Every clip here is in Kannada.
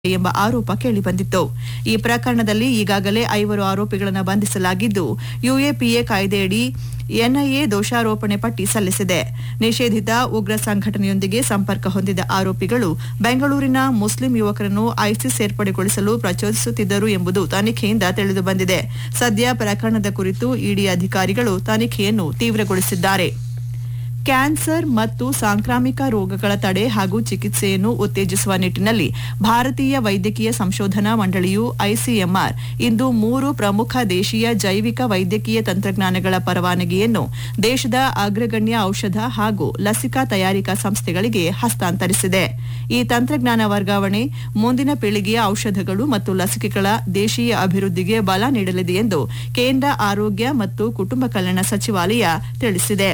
ಎಂಬ ಆರೋಪ ಕೇಳಿಬಂದಿತ್ತು ಈ ಪ್ರಕರಣದಲ್ಲಿ ಈಗಾಗಲೇ ಐವರು ಆರೋಪಿಗಳನ್ನು ಬಂಧಿಸಲಾಗಿದ್ದು ಯುಎಪಿಎ ಕಾಯ್ದೆಯಡಿ ಎನ್ಐಎ ದೋಷಾರೋಪಣೆ ಪಟ್ಟಿ ಸಲ್ಲಿಸಿದೆ ನಿಷೇಧಿತ ಉಗ್ರ ಸಂಘಟನೆಯೊಂದಿಗೆ ಸಂಪರ್ಕ ಹೊಂದಿದ ಆರೋಪಿಗಳು ಬೆಂಗಳೂರಿನ ಮುಸ್ಲಿಂ ಯುವಕರನ್ನು ಐಸಿಸ್ ಸೇರ್ಪಡೆಗೊಳಿಸಲು ಪ್ರಚೋದಿಸುತ್ತಿದ್ದರು ಎಂಬುದು ತನಿಖೆಯಿಂದ ತಿಳಿದುಬಂದಿದೆ ಸದ್ಯ ಪ್ರಕರಣದ ಕುರಿತು ಇಡಿ ಅಧಿಕಾರಿಗಳು ತನಿಖೆಯನ್ನು ತೀವ್ರಗೊಳಿಸಿದ್ದಾರೆ ಕ್ಯಾನ್ಸರ್ ಮತ್ತು ಸಾಂಕ್ರಾಮಿಕ ರೋಗಗಳ ತಡೆ ಹಾಗೂ ಚಿಕಿತ್ಸೆಯನ್ನು ಉತ್ತೇಜಿಸುವ ನಿಟ್ಟಿನಲ್ಲಿ ಭಾರತೀಯ ವೈದ್ಯಕೀಯ ಸಂಶೋಧನಾ ಮಂಡಳಿಯು ಐಸಿಎಂಆರ್ ಇಂದು ಮೂರು ಪ್ರಮುಖ ದೇಶೀಯ ಜೈವಿಕ ವೈದ್ಯಕೀಯ ತಂತ್ರಜ್ಞಾನಗಳ ಪರವಾನಗಿಯನ್ನು ದೇಶದ ಅಗ್ರಗಣ್ಯ ಔಷಧ ಹಾಗೂ ಲಸಿಕಾ ತಯಾರಿಕಾ ಸಂಸ್ಥೆಗಳಿಗೆ ಹಸ್ತಾಂತರಿಸಿದೆ ಈ ತಂತ್ರಜ್ಞಾನ ವರ್ಗಾವಣೆ ಮುಂದಿನ ಪೀಳಿಗೆಯ ಔಷಧಗಳು ಮತ್ತು ಲಸಿಕೆಗಳ ದೇಶೀಯ ಅಭಿವೃದ್ಧಿಗೆ ಬಲ ನೀಡಲಿದೆ ಎಂದು ಕೇಂದ್ರ ಆರೋಗ್ಯ ಮತ್ತು ಕುಟುಂಬ ಕಲ್ಯಾಣ ಸಚಿವಾಲಯ ತಿಳಿಸಿದೆ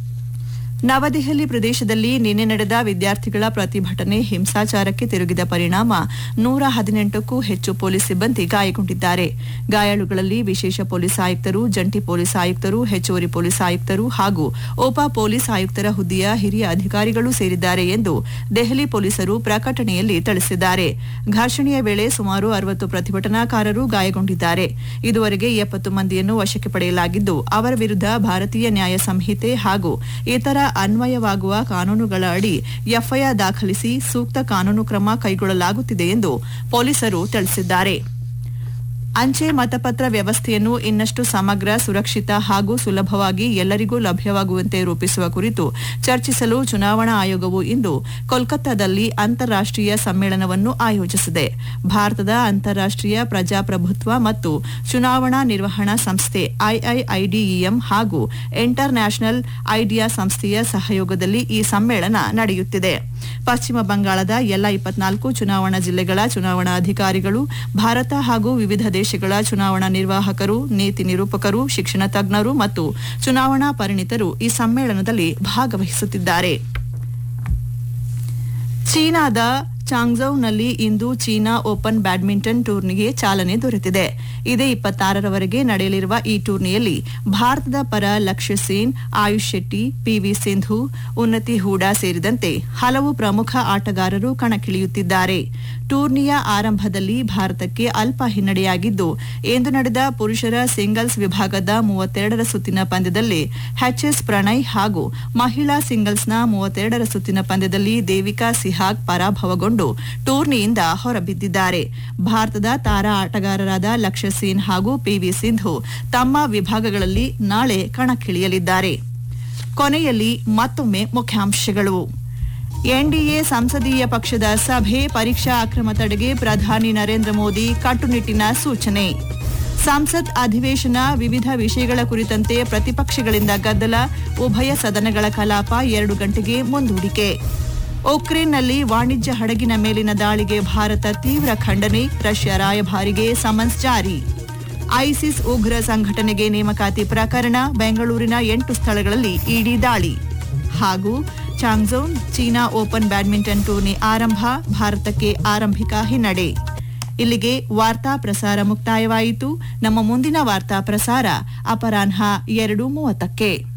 ನವದೆಹಲಿ ಪ್ರದೇಶದಲ್ಲಿ ನಿನ್ನೆ ನಡೆದ ವಿದ್ಯಾರ್ಥಿಗಳ ಪ್ರತಿಭಟನೆ ಹಿಂಸಾಚಾರಕ್ಕೆ ತಿರುಗಿದ ಪರಿಣಾಮ ನೂರ ಹದಿನೆಂಟಕ್ಕೂ ಹೆಚ್ಚು ಪೊಲೀಸ್ ಸಿಬ್ಬಂದಿ ಗಾಯಗೊಂಡಿದ್ದಾರೆ ಗಾಯಾಳುಗಳಲ್ಲಿ ವಿಶೇಷ ಪೊಲೀಸ್ ಆಯುಕ್ತರು ಜಂಟಿ ಪೊಲೀಸ್ ಆಯುಕ್ತರು ಹೆಚ್ಚುವರಿ ಪೊಲೀಸ್ ಆಯುಕ್ತರು ಹಾಗೂ ಉಪ ಪೊಲೀಸ್ ಆಯುಕ್ತರ ಹುದ್ದೆಯ ಹಿರಿಯ ಅಧಿಕಾರಿಗಳು ಸೇರಿದ್ದಾರೆ ಎಂದು ದೆಹಲಿ ಪೊಲೀಸರು ಪ್ರಕಟಣೆಯಲ್ಲಿ ತಿಳಿಸಿದ್ದಾರೆ ಘರ್ಷಣೆಯ ವೇಳೆ ಸುಮಾರು ಅರವತ್ತು ಪ್ರತಿಭಟನಾಕಾರರು ಗಾಯಗೊಂಡಿದ್ದಾರೆ ಇದುವರೆಗೆ ಎಪ್ಪತ್ತು ಮಂದಿಯನ್ನು ವಶಕ್ಕೆ ಪಡೆಯಲಾಗಿದ್ದು ಅವರ ವಿರುದ್ಧ ಭಾರತೀಯ ನ್ಯಾಯ ಸಂಹಿತೆ ಹಾಗೂ ಇತರ ಅನ್ವಯವಾಗುವ ಕಾನೂನುಗಳ ಅಡಿ ಎಫ್ಐಆರ್ ದಾಖಲಿಸಿ ಸೂಕ್ತ ಕಾನೂನು ಕ್ರಮ ಕೈಗೊಳ್ಳಲಾಗುತ್ತಿದೆ ಎಂದು ಪೊಲೀಸರು ತಿಳಿಸಿದ್ದಾರೆ ಅಂಚೆ ಮತಪತ್ರ ವ್ಯವಸ್ಥೆಯನ್ನು ಇನ್ನಷ್ಟು ಸಮಗ್ರ ಸುರಕ್ಷಿತ ಹಾಗೂ ಸುಲಭವಾಗಿ ಎಲ್ಲರಿಗೂ ಲಭ್ಯವಾಗುವಂತೆ ರೂಪಿಸುವ ಕುರಿತು ಚರ್ಚಿಸಲು ಚುನಾವಣಾ ಆಯೋಗವು ಇಂದು ಕೋಲ್ಕತ್ತಾದಲ್ಲಿ ಅಂತಾರಾಷ್ಟೀಯ ಸಮ್ಮೇಳನವನ್ನು ಆಯೋಜಿಸಿದೆ ಭಾರತದ ಅಂತಾರಾಷ್ಟೀಯ ಪ್ರಜಾಪ್ರಭುತ್ವ ಮತ್ತು ಚುನಾವಣಾ ನಿರ್ವಹಣಾ ಸಂಸ್ಥೆ ಐಐಐಡಿಇಎಂ ಹಾಗೂ ಇಂಟರ್ ನ್ಯಾಷನಲ್ ಐಡಿಯಾ ಸಂಸ್ಥೆಯ ಸಹಯೋಗದಲ್ಲಿ ಈ ಸಮ್ಮೇಳನ ನಡೆಯುತ್ತಿದೆ ಪಶ್ಚಿಮ ಬಂಗಾಳದ ಎಲ್ಲ ಇಪ್ಪತ್ನಾಲ್ಕು ಚುನಾವಣಾ ಜಿಲ್ಲೆಗಳ ಚುನಾವಣಾ ಅಧಿಕಾರಿಗಳು ಭಾರತ ಹಾಗೂ ವಿವಿಧ ದೇಶಗಳ ಚುನಾವಣಾ ನಿರ್ವಾಹಕರು ನೀತಿ ನಿರೂಪಕರು ಶಿಕ್ಷಣ ತಜ್ಞರು ಮತ್ತು ಚುನಾವಣಾ ಪರಿಣಿತರು ಈ ಸಮ್ಮೇಳನದಲ್ಲಿ ಭಾಗವಹಿಸುತ್ತಿದ್ದಾರೆ ಚೀನಾದ ಚಾಂಗ್ಝೌನಲ್ಲಿ ಇಂದು ಚೀನಾ ಓಪನ್ ಬ್ಯಾಡ್ಮಿಂಟನ್ ಟೂರ್ನಿಗೆ ಚಾಲನೆ ದೊರೆತಿದೆ ಇದೇ ಇಪ್ಪತ್ತಾರರವರೆಗೆ ನಡೆಯಲಿರುವ ಈ ಟೂರ್ನಿಯಲ್ಲಿ ಭಾರತದ ಪರ ಲಕ್ಷ್ಯ ಸೇನ್ ಆಯುಷ್ ಶೆಟ್ಟಿ ಪಿವಿ ಸಿಂಧು ಉನ್ನತಿ ಹೂಡಾ ಸೇರಿದಂತೆ ಹಲವು ಪ್ರಮುಖ ಆಟಗಾರರು ಕಣಕ್ಕಿಳಿಯುತ್ತಿದ್ದಾರೆ ಟೂರ್ನಿಯ ಆರಂಭದಲ್ಲಿ ಭಾರತಕ್ಕೆ ಅಲ್ಪ ಹಿನ್ನಡೆಯಾಗಿದ್ದು ಇಂದು ನಡೆದ ಪುರುಷರ ಸಿಂಗಲ್ಸ್ ವಿಭಾಗದ ಮೂವತ್ತೆರಡರ ಸುತ್ತಿನ ಪಂದ್ಯದಲ್ಲಿ ಎಚ್ಎಸ್ ಪ್ರಣಯ್ ಹಾಗೂ ಮಹಿಳಾ ಸಿಂಗಲ್ಸ್ನ ಮೂವತ್ತೆರಡರ ಸುತ್ತಿನ ಪಂದ್ಯದಲ್ಲಿ ದೇವಿಕಾ ಸಿಹಾಗ್ ಪರಾಭವಗೊಂಡು ಟೂರ್ನಿಯಿಂದ ಹೊರಬಿದ್ದಿದ್ದಾರೆ ಭಾರತದ ತಾರಾ ಆಟಗಾರರಾದ ಲಕ್ಷ್ಯ ಸೇನ್ ಹಾಗೂ ಪಿವಿ ಸಿಂಧು ತಮ್ಮ ವಿಭಾಗಗಳಲ್ಲಿ ನಾಳೆ ಕಣಕ್ಕಿಳಿಯಲಿದ್ದಾರೆ ಕೊನೆಯಲ್ಲಿ ಮತ್ತೊಮ್ಮೆ ಮುಖ್ಯಾಂಶಗಳು ಎನ್ಡಿಎ ಸಂಸದೀಯ ಪಕ್ಷದ ಸಭೆ ಪರೀಕ್ಷಾ ಅಕ್ರಮ ತಡೆಗೆ ಪ್ರಧಾನಿ ನರೇಂದ್ರ ಮೋದಿ ಕಟ್ಟುನಿಟ್ಟಿನ ಸೂಚನೆ ಸಂಸತ್ ಅಧಿವೇಶನ ವಿವಿಧ ವಿಷಯಗಳ ಕುರಿತಂತೆ ಪ್ರತಿಪಕ್ಷಗಳಿಂದ ಗದ್ದಲ ಉಭಯ ಸದನಗಳ ಕಲಾಪ ಎರಡು ಗಂಟೆಗೆ ಮುಂದೂಡಿಕೆ ಉಕ್ರೇನ್ನಲ್ಲಿ ವಾಣಿಜ್ಯ ಹಡಗಿನ ಮೇಲಿನ ದಾಳಿಗೆ ಭಾರತ ತೀವ್ರ ಖಂಡನೆ ರಷ್ಯಾ ರಾಯಭಾರಿಗೆ ಸಮನ್ಸ್ ಜಾರಿ ಐಸಿಸ್ ಉಗ್ರ ಸಂಘಟನೆಗೆ ನೇಮಕಾತಿ ಪ್ರಕರಣ ಬೆಂಗಳೂರಿನ ಎಂಟು ಸ್ಥಳಗಳಲ್ಲಿ ಇಡಿ ದಾಳಿ ಹಾಗೂ ಚಾಂಗ್ಝೋನ್ ಚೀನಾ ಓಪನ್ ಬ್ಯಾಡ್ಮಿಂಟನ್ ಟೂರ್ನಿ ಆರಂಭ ಭಾರತಕ್ಕೆ ಆರಂಭಿಕ ಹಿನ್ನಡೆ ಇಲ್ಲಿಗೆ ವಾರ್ತಾ ಪ್ರಸಾರ ಮುಕ್ತಾಯವಾಯಿತು ನಮ್ಮ ಮುಂದಿನ ವಾರ್ತಾ ಪ್ರಸಾರ ಅಪರಾಹ್ನ ಎರಡು ಮೂವತ್ತಕ್ಕೆ